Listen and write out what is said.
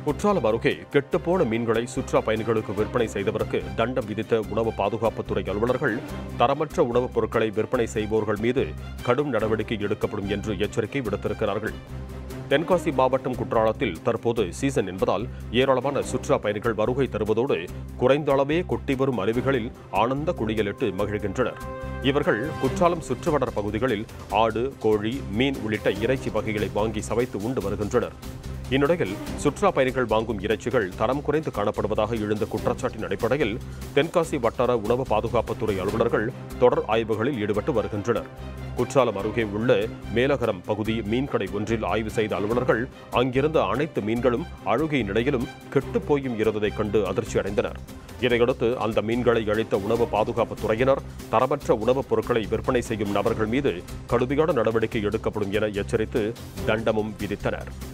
குற்றாலம் அருகே கெட்டுப்போன மீன்களை சுற்றுலா பயணிகளுக்கு விற்பனை செய்தவருக்கு தண்டம் விதித்த உணவு பாதுகாப்புத்துறை அலுவலர்கள் தரமற்ற உணவுப் பொருட்களை விற்பனை செய்வோர்கள் மீது கடும் நடவடிக்கை எடுக்கப்படும் என்று எச்சரிக்கை விடுத்திருக்கிறார்கள் தென்காசி மாவட்டம் குற்றாலத்தில் தற்போது சீசன் என்பதால் ஏராளமான சுற்றுலா பயணிகள் வருகை தருவதோடு குறைந்த அளவே கொட்டி வரும் அருவிகளில் ஆனந்த குளியலிட்டு மகிழ்கின்றனர் இவர்கள் குற்றாலம் சுற்றுவட்டார பகுதிகளில் ஆடு கோழி மீன் உள்ளிட்ட இறைச்சி வகைகளை வாங்கி சவைத்து உண்டு வருகின்றனர் இந்நிலையில் சுற்றுலா பயணிகள் வாங்கும் இறைச்சிகள் தரம் குறைந்து காணப்படுவதாக எழுந்த குற்றச்சாட்டின் அடிப்படையில் தென்காசி வட்டார உணவு பாதுகாப்புத்துறை அலுவலர்கள் தொடர் ஆய்வுகளில் ஈடுபட்டு வருகின்றனர் குற்றாலம் அருகே உள்ள மேலகரம் பகுதி மீன்கடை ஒன்றில் ஆய்வு செய்த அலுவலர்கள் அங்கிருந்த அனைத்து மீன்களும் அழுகை நிலையிலும் கெட்டுப் போயும் இருந்ததைக் கண்டு அதிர்ச்சி அடைந்தனர் இதையடுத்து அந்த மீன்களை அழித்த உணவு பாதுகாப்புத் துறையினர் தரமற்ற உணவுப் பொருட்களை விற்பனை செய்யும் நபர்கள் மீது கடுமையான நடவடிக்கை எடுக்கப்படும் என எச்சரித்து தண்டமும் விதித்தனர்